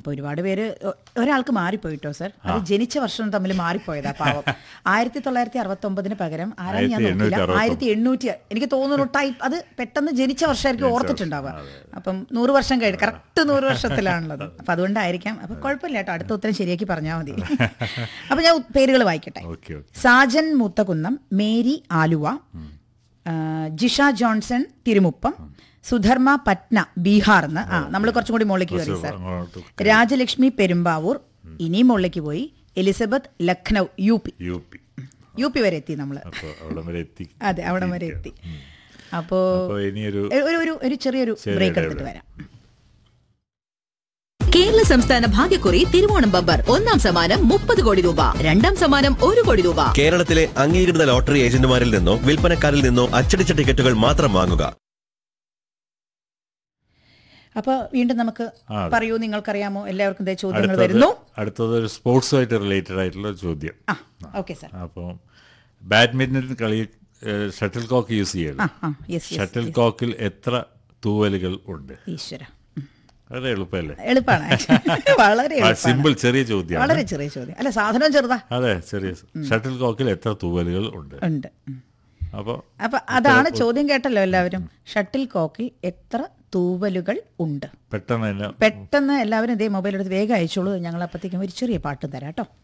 അപ്പൊ ഒരുപാട് പേര് ഒ- ഒരാൾക്ക് മാറിപ്പോയിട്ടോ സർ അത് ജനിച്ച വർഷം തമ്മിൽ മാറിപ്പോയതാ പാവം ആയിരത്തി തൊള്ളായിരത്തി അറുപത്തി ഒമ്പതിന് പകരം ആരാണ് ഞാൻ ആയിരത്തി നോക്കില്ല എണ്ണൂറ്റി ആയിരത്തി എണ്ണൂറ്റി എനിക്ക് തോന്നുന്നു ടൈപ്പ് അത് പെട്ടെന്ന് ജനിച്ച വർഷമായിരിക്കും ഓർത്തിട്ടുണ്ടാവുക അപ്പം നൂറ് വർഷം കഴിഞ്ഞ് കറക്റ്റ് നൂറ് വർഷത്തിലാണുള്ളത് അപ്പൊ അതുകൊണ്ടായിരിക്കാം അപ്പൊ കുഴപ്പമില്ല കേട്ടോ അടുത്ത ഉത്തരം ശരിയാക്കി പറഞ്ഞാൽ മതി അപ്പൊ ഞാൻ പേരുകൾ വായിക്കട്ടെ okay okay Sajan Moothakunnam Mary Aluva ആ, ജിഷ ജോൺസൺ തിരുമുപ്പം സുധർമ്മ പറ്റ്ന ബീഹാർന്ന് ആ നമ്മൾ കുറച്ചും കൂടി മുകളിലേക്ക് കയറി സാർ അങ്ങോട്ട് രാജലക്ഷ്മി പെരുമ്പാവൂർ ഇനിയും മുകളിലേക്ക് പോയി Elizabeth Lucknow U P U P U P വരെ എത്തി നമ്മൾ അപ്പോൾ അവിടെ വരെ എത്തി അതെ അവിടെ വരെ എത്തി അപ്പോ അപ്പോൾ ഇനിയൊരു ഒരു ഒരു ഒരു ചെറിയൊരു ശരി, ബ്രേക്ക് ഇടവേള. എടുത്തിട്ട് വരാം കേരള സംസ്ഥാന ഭാഗ്യക്കുറി തിരുവോണം ബമ്പർ ഒന്നാം സമ്മാനം മുപ്പത് കോടി രൂപ രണ്ടാം സമ്മാനം ഒരു കോടി രൂപ കേരളത്തിലെ അംഗീകൃത ലോട്ടറി ഏജന്റുമാരിൽ നിന്നോ വിൽപ്പനക്കാരിൽ നിന്നോ അച്ചടിച്ച ടിക്കറ്റുകൾ മാത്രം വാങ്ങുക അപ്പൊ വീണ്ടും നമുക്ക് ആ, അതെ. പറയൂ നിങ്ങൾക്കറിയാമോ എല്ലാവർക്കും ദേ ചോദ്യങ്ങൾ അടുത്തത് വരുന്നു അടുത്തത് ഒരു സ്പോർട്സുമായിട്ട് റിലേറ്റഡ് ആയിട്ടുള്ള ചോദ്യം ആ ഓക്കെ സാർ അപ്പം ബാഡ്മിന്റൺ കളി ഷട്ടിൽ കോക്ക് യൂസ് ആ ചെയ്യണം ആ യെസ് ഷട്ടിൽ കോക്കിൽ എത്ര തൂവലുകൾ ഉണ്ട് ഈശ്വര അത് എളുപ്പമല്ലേ എളുപ്പമാണ് വളരെ എളുപ്പമാണ് സിമ്പിൾ ചെറിയ ചോദ്യമാണ് വളരെ ചെറിയ ചോദ്യം അല്ല സാധനം ചെറുതാ അതെ ചെറിയ ഷട്ടിൽ കോക്കിൽ എത്ര തൂവലുകൾ ഉണ്ട് ഉണ്ട് ഉം. അപ്പോൾ അപ്പൊ അതാണ് ചോദ്യം കേട്ടല്ലോ എല്ലാവരും ഷട്ടിൽ കോക്കിൽ എത്ര തൂവലുകൾ ഉണ്ട് പെട്ടെന്ന് തന്നെ പെട്ടെന്ന് എല്ലാവരും ഇതേ മൊബൈൽ എടുത്ത് വേഗം അയച്ചോളൂ ഞങ്ങൾ അപ്പത്തേക്കും ഒരു ചെറിയ പാട്ട് തരാം കേട്ടോ